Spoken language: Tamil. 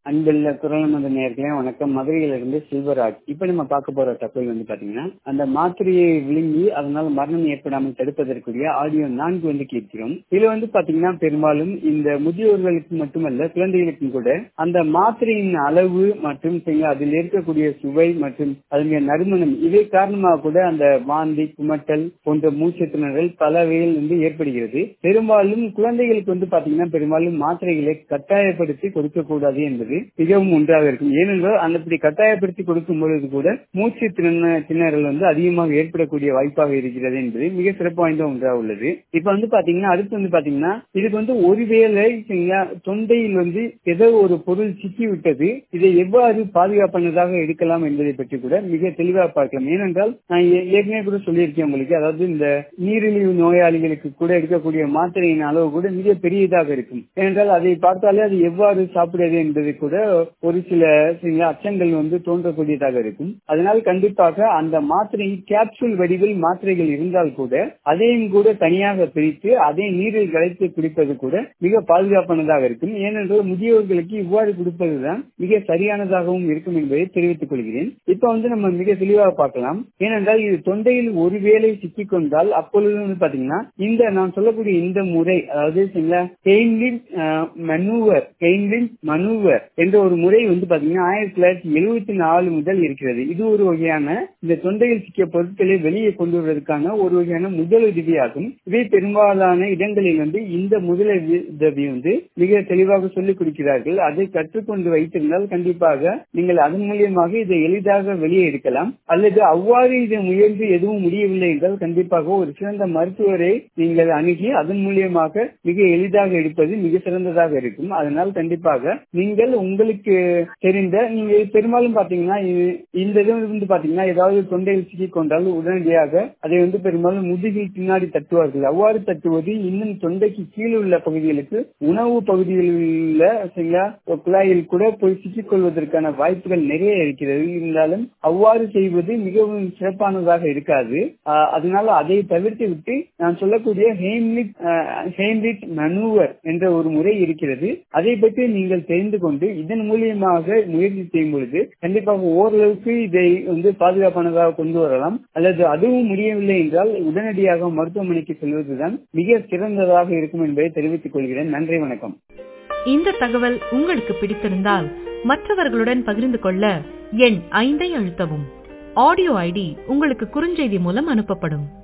அன்புள்ள குரலமந்த நேர்களே வணக்கம் மதுரையிலிருந்து செல்வராஜ் இப்ப நம்ம பார்க்க போற தகவல் வந்து பாத்தீங்கன்னா அந்த மாத்திரையை விழுங்கி அதனால் மரணம் ஏற்படாமல் தடுப்பதற்குரிய ஆடியோ நான்கு வந்து கேட்கிறோம் இதுல வந்து பாத்தீங்கன்னா பெரும்பாலும் இந்த முதியோர்களுக்கு மட்டுமல்ல குழந்தைகளுக்கும் கூட அந்த மாத்திரையின் அளவு மற்றும் சரிங்களா, அதில் இருக்கக்கூடிய சுவை மற்றும் அதனுடைய நறுமணம் இவை காரணமாக கூட அந்த வாந்தி குமட்டல் போன்ற மூச்சு திணறல் பல வகையில் வந்து ஏற்படுகிறது பெரும்பாலும் குழந்தைகளுக்கு வந்து பாத்தீங்கன்னா பெரும்பாலும் மாத்திரைகளை கட்டாயப்படுத்தி கொடுக்க கூடாது என்பது மிகவும் ஒன்றாக இருக்கும் ஏனென்றால் அந்த அப்படி கட்டாயப்படுத்தி கொடுக்கும் பொழுது கூட மூச்சு திணற- திணறல் வந்து அதிகமாக ஏற்படக்கூடிய வாய்ப்பாக இருக்கிறது என்பது மிக சிறப்பு வாய்ந்த ஒன்றாக உள்ளது இப்ப வந்து பாத்தீங்கன்னா அடுத்து வந்து பாத்தீங்கன்னா இதுக்கு வந்து ஒருவேளை சரிங்களா, தொண்டையில் வந்து ஏதோ ஒரு பொருள் சிக்கி விட்டது இதை எவ்வாறு பாதுகாப்பானதாக எடுக்கலாம் என்பதை பற்றி கூட மிக தெளிவாக பார்க்கலாம் ஏனென்றால் நான் ஏ- ஏற்கனவே கூட சொல்லியிருக்கேன் உங்களுக்கு அதாவது இந்த நீரிழிவு நோயாளிகளுக்கு கூட எடுக்கக்கூடிய மாத்திரையின் அளவு கூட மிக பெரியதாக இருக்கும் ஏனென்றால் அதை பார்த்தாலே அது எவ்வாறு சாப்பிடுவது என்பது கூட ஒரு சில சில அச்சங்கள் வந்து தோன்றக்கூடியதாக இருக்கும் அதனால் கண்டிப்பாக அந்த மாத்திரை கேப்சூல் வடிவில் மாத்திரைகள் இருந்தால் கூட அதையும் கூட தனியாக பிரித்து அதை நீரில் கலைத்து குடிப்பது கூட மிக பாதுகாப்பானதாக இருக்கும் ஏனென்றால் முதியோர்களுக்கு இவ்வாறு கொடுப்பதுதான் மிக சரியானதாகவும் இருக்கும் என்பதை தெரிவித்துக் கொள்கிறேன் இப்ப வந்து நம்ம மிக தெளிவாக பார்க்கலாம் ஏனென்றால் இது தொண்டையில் ஒருவேளை சிக்கிக் கொண்டால் அப்பொழுது வந்து பாத்தீங்கன்னா இந்த நான் சொல்லக்கூடிய இந்த முறை அதாவது சரிங்களா, கெய்ன்லின் மனூவர் கெய்ன்லின் மனூவர் என்ற ஒரு முறை வந்து பாத்தீங்கன்னா ஆயிரத்தி தொள்ளாயிரத்தி எழுபத்தி நாலு முதல் இருக்கிறது இது ஒரு வகையான இந்த தொண்டையில் சிக்கிய பொருட்களை வெளியே கொண்டு வருவதற்கான ஒரு வகையான முதலுதவியாகும் இவை பெரும்பாலான இடங்களில் வந்து இந்த முதலுதவி வந்து மிக தெளிவாக சொல்லிக் கொடுக்கிறார்கள் அதை கற்றுக்கொண்டு வைத்திருந்தால் கண்டிப்பாக நீங்கள் அதன் மூலியமாக இதை எளிதாக வெளியே எடுக்கலாம் அல்லது அவ்வாறு இதை முயன்று எதுவும் முடியவில்லை என்றால் கண்டிப்பாக ஒரு சிறந்த மருத்துவரை நீங்கள் அணுகி அதன் மூலியமாக மிக எளிதாக எடுப்பது மிக சிறந்ததாக இருக்கும் அதனால் கண்டிப்பாக நீங்கள் உங்களுக்கு தெரிந்த நீங்க பெரும்பாலும் பாத்தீங்கன்னா இது- இந்த இது வந்து பாத்தீங்கன்னா ஏதாவது தொண்டையில் சிக்கிக் கொண்டால் உடனடியாக அதை வந்து பெரும்பாலும் முதுகில் பின்னாடி தட்டுவார்கள் அவ்வாறு தட்டுவது இன்னும் தொண்டைக்கு கீழே உள்ள பகுதிகளுக்கு உணவு பகுதியில் உள்ள சரிங்களா, ஒரு குழாயில் கூட போய் சிக்கிக் கொள்வதற்கான வாய்ப்புகள் நிறைய இருக்கிறது இருந்தாலும் அவ்வாறு செய்வது மிகவும் சிறப்பானதாக இருக்காது ஆஹ் அதனால அதை தவிர்த்து விட்டு நான் சொல்லக்கூடிய ஹேம்லிட் ஹேம்லிட் மனூவர் என்ற ஒரு முறை இருக்கிறது அதை பற்றி நீங்கள் தெரிந்து கொண்டு இதன் மூலியமாக முயற்சி செய்யும் பொழுது கண்டிப்பாக ஓரளவுக்கு இதை வந்து பாதுகாப்பானதாக கொண்டு வரலாம் அல்லது அதுவும் முடியவில்லை என்றால் உடனடியாக மருத்துவமனைக்கு செல்வதுதான் மிக சிறந்ததாக இருக்கும் என்பதை தெரிவித்துக் கொள்கிறேன் நன்றி வணக்கம் இந்த தகவல் உங்களுக்கு பிடித்திருந்தால் மற்றவர்களுடன் பகிர்ந்து கொள்ள எண் ஐந்தை அழுத்தவும் ஆடியோ ஐடி உங்களுக்கு குறுஞ்செய்தி மூலம் அனுப்பப்படும்